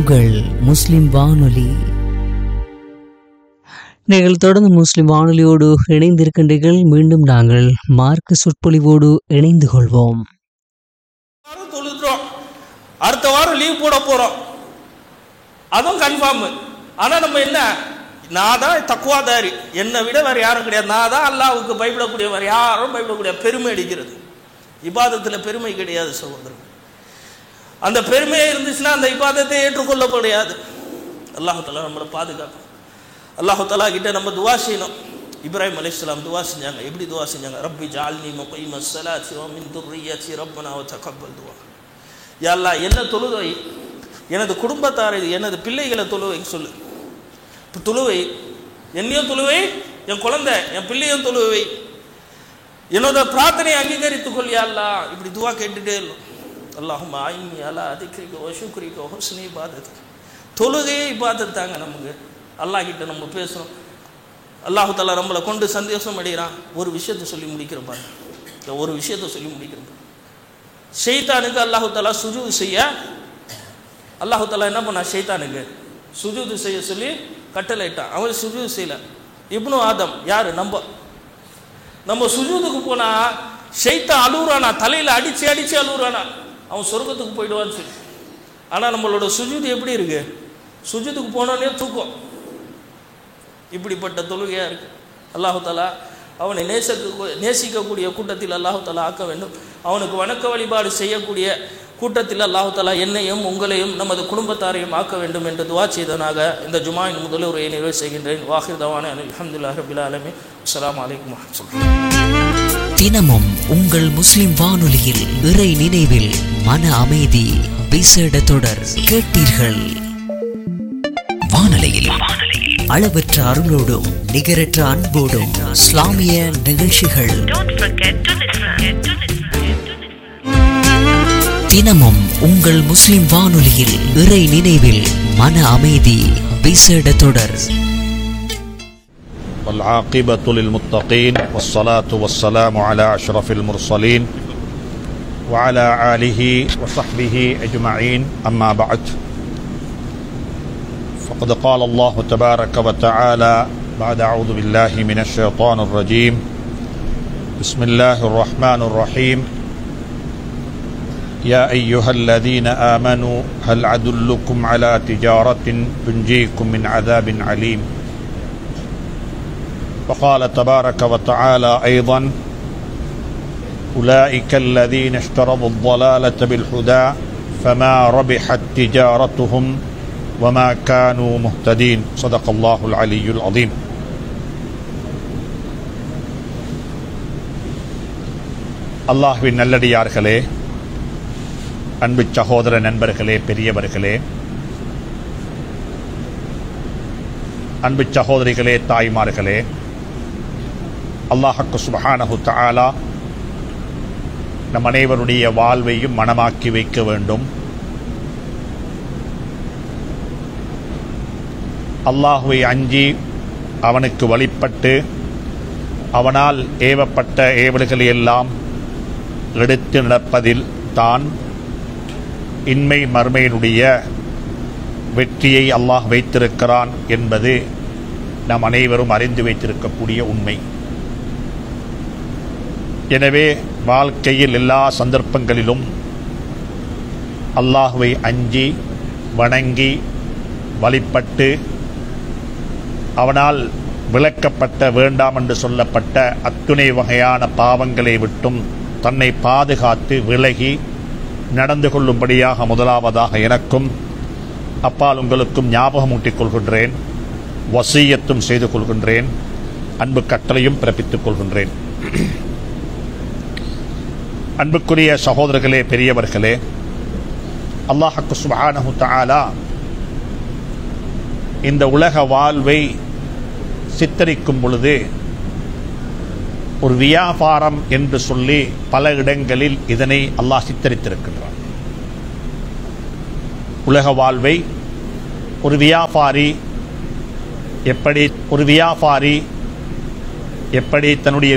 உங்கள் முஸ்லிம் வானொலி நீங்கள் தொடர்ந்து முஸ்லிம் வானொலியோடு இணைந்திருக்கின்றீர்கள் மீண்டும் நாங்கள் மார்க்க சொற்பொழிவோடு இணைந்து கொள்வோம் வாரம் தொழுதுறோம் அடுத்த வாரம் லீவ் போட போறோம் அதுவும் கன்ஃபார்ம் ஆனா நம்ம என்ன நான் தான் தக்குவாதாரி என்னை விட வேற யாரும் கிடையாது நான் தான் அல்லாவுக்கு பயப்படக்கூடிய வேற யாரும் பயப்படக்கூடிய பெருமை அடிக்கிறது இபாதத்தில் பெருமை கிடையாது சகோதரன் அந்த பெருமையே இருந்துச்சுன்னா அந்த இபாதத்தை ஏற்றுக்கொள்ளப்படையாது அல்லாஹு தலா நம்மளை பாதுகாக்கும் அல்லாஹு தலா கிட்ட நம்ம துவா செய்யணும் இப்ராஹிம் அலைஹிஸ்ஸலாம் துவா செஞ்சாங்க எப்படி துவா செஞ்சாங்க ரப்பி ஜால்னி முகைம ஸலாத்தி வ மின் துர்ரிய்யத்தி ரப்பனா வ தகப்பல் துவா யா அல்லாஹ் என்ன தொழுவை எனது குடும்பத்தாரை எனது பிள்ளைகளை தொழுவை சொல்லு இப்போ தொழுவை என்னையும் தொழுவை என் குழந்தை என் பிள்ளையும் தொழுவை என்னோட பிரார்த்தனையை அங்கீகரித்துக் கொள் யா அல்லாஹ் இப்படி துவா கேட்டுட்டே இல்லை அல்லாஹும் ஆயினி அலா அதிகரிக்கோ வசுக்குரிக்கோ ஹுஸ்னி இபாதத் தொழுகையே இபாதத் தாங்க நமக்கு அல்லாஹ் கிட்ட நம்ம பேசுகிறோம் அல்லாஹு தாலா நம்மளை கொண்டு சந்தோஷம் அடைகிறான் ஒரு விஷயத்தை சொல்லி முடிக்கிற பாருங்க இந்த ஒரு விஷயத்தை சொல்லி முடிக்கிற பாருங்க ஷெய்தானுக்கு அல்லாஹு தாலா சுஜூது செய்ய அல்லாஹு தாலா என்ன பண்ணா ஷெய்தானுக்கு சுஜூது செய்ய சொல்லி கட்டளையிட்டான் அவன் சுஜூது செய்யல இப்னு ஆதம் யாரு நம்ம நம்ம சுஜூதுக்கு போனா ஷெய்தான் அழுகுறானா தலையில அடிச்சு அடிச்சு அழுகுறானா அவன் சொர்க்கத்துக்கு போயிடுவான்னு சொல்லி ஆனா நம்மளோட சுஜூது எப்படி இருக்கு சுஜூதுக்கு போனோடனே தூக்கம் இப்படிப்பட்ட தொழுகையா இருக்கு அல்லாஹு தாலா அவனை நேசக்க நேசிக்கக்கூடிய கூட்டத்தில் அல்லாஹு தாலா ஆக்க வேண்டும் அவனுக்கு வணக்க வழிபாடு செய்யக்கூடிய கூட்டத்தில் அல்லாஹு தாலா என்னையும் உங்களையும் நமது குடும்பத்தாரையும் ஆக்க வேண்டும் என்று துவா செய்தனாக இந்த ஜுமாயின் முதல் உரையை நிறைவு செய்கின்றேன் வாஹிர் தவான அலமதுல்லா ரபில் ஆலமி அஸ்லாம் வலைக்கம் வரமத்துல்லாஹி தினமும் உங்கள் முஸ்லிம் வானொலியில் இறை நினைவில் மன அமைதி விசேட தொடர் கேட்டீர்கள் வானொலியில் அளவற்ற அருளோடும் நிகரற்ற அன்போடும் இஸ்லாமிய நிகழ்ச்சிகள் Don't forget to listen. To listen. To listen. தினமும் உங்கள் முஸ்லிம் வானொலியில் இறை நினைவில் மன அமைதி விசேட தொடர் والعاقبة للمتقين والصلاة والسلام على أشرف المرسلين وعلى آله وصحبه أجمعين أما بعد فقد قال الله تبارك وتعالى بعد أعوذ بالله من الشيطان الرجيم بسم الله الرحمن الرحيم يا أيها الذين آمنوا هل أدلكم على تجارة تنجيكم من عذاب عليم وقال تبارك وتعالى ايضا اولئك الذين اشتروا الضلاله بالهدى فما ربحت تجارتهم وما كانوا مهتدين صدق الله العلي العظيم அல்லாஹ்வின் நல்லடியார்களே அன்பு சகோதர நண்பர்களே பெரியவர்களே அன்பு சகோதரிகளே தாய்மார்களே அல்லாஹக்கு சுபஹானஹு தஆலா நம் அனைவருடைய வாழ்வையும் மனமாக்கி வைக்க வேண்டும் அல்லாஹுவை அஞ்சி அவனுக்கு வழிபட்டு அவனால் ஏவப்பட்ட ஏவல்களை எல்லாம் எடுத்து நடப்பதில் தான் இன்மை மறுமையினுடைய வெற்றியை அல்லாஹ் வைத்திருக்கிறான் என்பது நாம் அனைவரும் அறிந்து வைத்திருக்கக்கூடிய உண்மை எனவே வாழ்க்கையில் எல்லா சந்தர்ப்பங்களிலும் அல்லாஹுவை அஞ்சி வணங்கி வழிபட்டு அவனால் விளக்கப்பட்ட வேண்டாம் என்று சொல்லப்பட்ட அத்துணை வகையான பாவங்களை விட்டும் தன்னை பாதுகாத்து விலகி நடந்து கொள்ளும்படியாக முதலாவதாக எனக்கும் அப்பால் உங்களுக்கும் ஞாபகமூட்டிக் கொள்கின்றேன் வசீயத்தும் செய்து கொள்கின்றேன் அன்பு கட்டளையும் பிறப்பித்துக் கொள்கின்றேன் அன்புக்குரிய சகோதரர்களே பெரியவர்களே அல்லாஹக்கு சுபானஹு தஆலா இந்த உலக வாழ்வை சித்தரிக்கும் பொழுது ஒரு வியாபாரம் என்று சொல்லி பல இடங்களில் இதனை அல்லாஹ் சித்தரித்திருக்கின்றான் உலக வாழ்வை ஒரு வியாபாரி எப்படி ஒரு வியாபாரி எப்படி தன்னுடைய